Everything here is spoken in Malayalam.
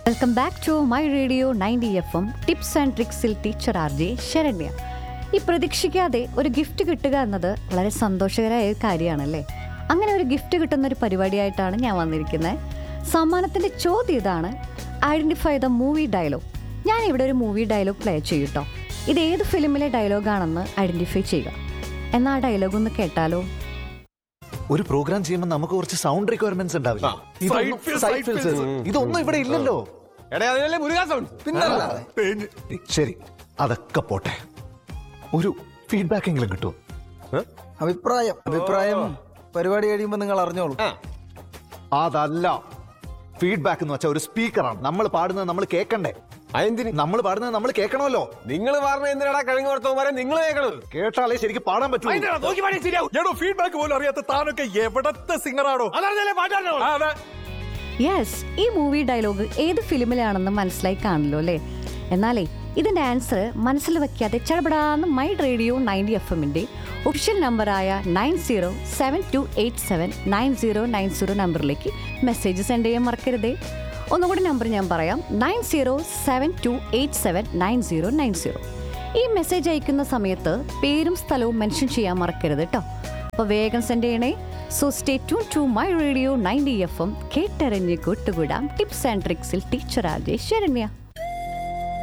Welcome back to my radio ninety F M tips and ട്രിക്സിൽ ടീച്ചർ ആർ ജെ ശരണ്യ ഈ പ്രതീക്ഷിക്കാതെ ഒരു ഗിഫ്റ്റ് കിട്ടുക എന്നത് വളരെ സന്തോഷകരമായ ഒരു കാര്യമാണല്ലേ അങ്ങനെ ഒരു ഗിഫ്റ്റ് കിട്ടുന്ന ഒരു പരിപാടിയായിട്ടാണ് ഞാൻ വന്നിരിക്കുന്നത് സമ്മാനത്തിൻ്റെ ചോദ്യം ഇതാണ് ഐഡൻറ്റിഫൈ ദ മൂവി ഡയലോഗ് ഞാൻ ഇവിടെ ഒരു മൂവി ഡയലോഗ് പ്ലേ ചെയ്യൂട്ടോ ഇത് ഏത് ഫിലിമിലെ ഡയലോഗാണെന്ന് ഐഡൻറ്റിഫൈ ചെയ്യുക എന്നാൽ ആ ഡയലോഗ് ഒന്ന് കേട്ടാലോ ഒരു പ്രോഗ്രാം ചെയ്യുമ്പോൾ നമുക്ക് കുറച്ച് സൗണ്ട് റിക്വയർമെന്റ്സ് ഉണ്ടാവില്ല ഇതൊന്നും- Side fills, side side fills. fills. ഇതൊന്നും ഇവിടെ ഇല്ലല്ലോ എടാ അതിനല്ലേ മുരുകാ സൗണ്ട് തേഞ്ഞ്. ശരി അതൊക്കെ പോട്ടെ ഒരു ഫീഡ്ബാക്ക് എങ്കിലും കിട്ടുമോ അഭിപ്രായം അഭിപ്രായം പരിപാടി കഴിയുമ്പോ നിങ്ങൾ അറിഞ്ഞോളൂ അതല്ല ഫീഡ്ബാക്ക് എന്ന് വെച്ചാൽ ഒരു സ്പീക്കറാണ് നമ്മൾ പാടുന്നത് നമ്മൾ കേൾക്കണ്ടേ അതെന്തിന് നമ്മൾ പാടുന്നത് നമ്മൾ കേൾക്കണമല്ലോ നിങ്ങൾ പറഞ്ഞ എന്തിനാടാ കഴിഞ്ഞ വർത്തമാരെ നിങ്ങൾ കേൾക്കണത് കേട്ടാലേ ശരിക്കും പാടാൻ പറ്റൂ എടോ ഫീഡ്ബാക്ക് പോലും അറിയാത്ത താനൊക്കെ എവിടത്തെ സിംഗറാണോ അതെ യെസ് ഈ മൂവി ഡയലോഗ് ഏത് ഫിലിമിലാണെന്ന് മനസ്സിലായി കാണില്ലോ അല്ലേ എന്നാലേ ഇതിന്റെ ആൻസർ മനസ്സിൽ വെക്കാതെ ചടപടാന്ന് മൈ റേഡിയോ നയൻറ്റി എഫ് എമ്മിന്റെ ഒഫീഷ്യൽ നമ്പറായ nine zero seven two eight seven nine zero nine zero നമ്പറിലേക്ക് മെസ്സേജ് സെൻഡ് ചെയ്യാൻ മറക്കരുതേ ഒന്നുകൂടി നമ്പർ ഞാൻ പറയാം nine zero seven two eight seven nine zero nine zero ഈ മെസ്സേജ് അയക്കുന്ന സമയത്ത് പേരും സ്ഥലവും മെൻഷൻ ചെയ്യാൻ മറക്കരുത് കേട്ടോ അപ്പോൾ വേഗം സെൻഡ് ചെയ്യണേ so stay tune to my radio ninety F M കേട്ടറിഞ്ഞ് കൂട്ടുകൂടാം ടിപ്സ് ആൻഡ് ട്രിക്സിൽ ടീച്ചർ ആജെ ശരണ്യ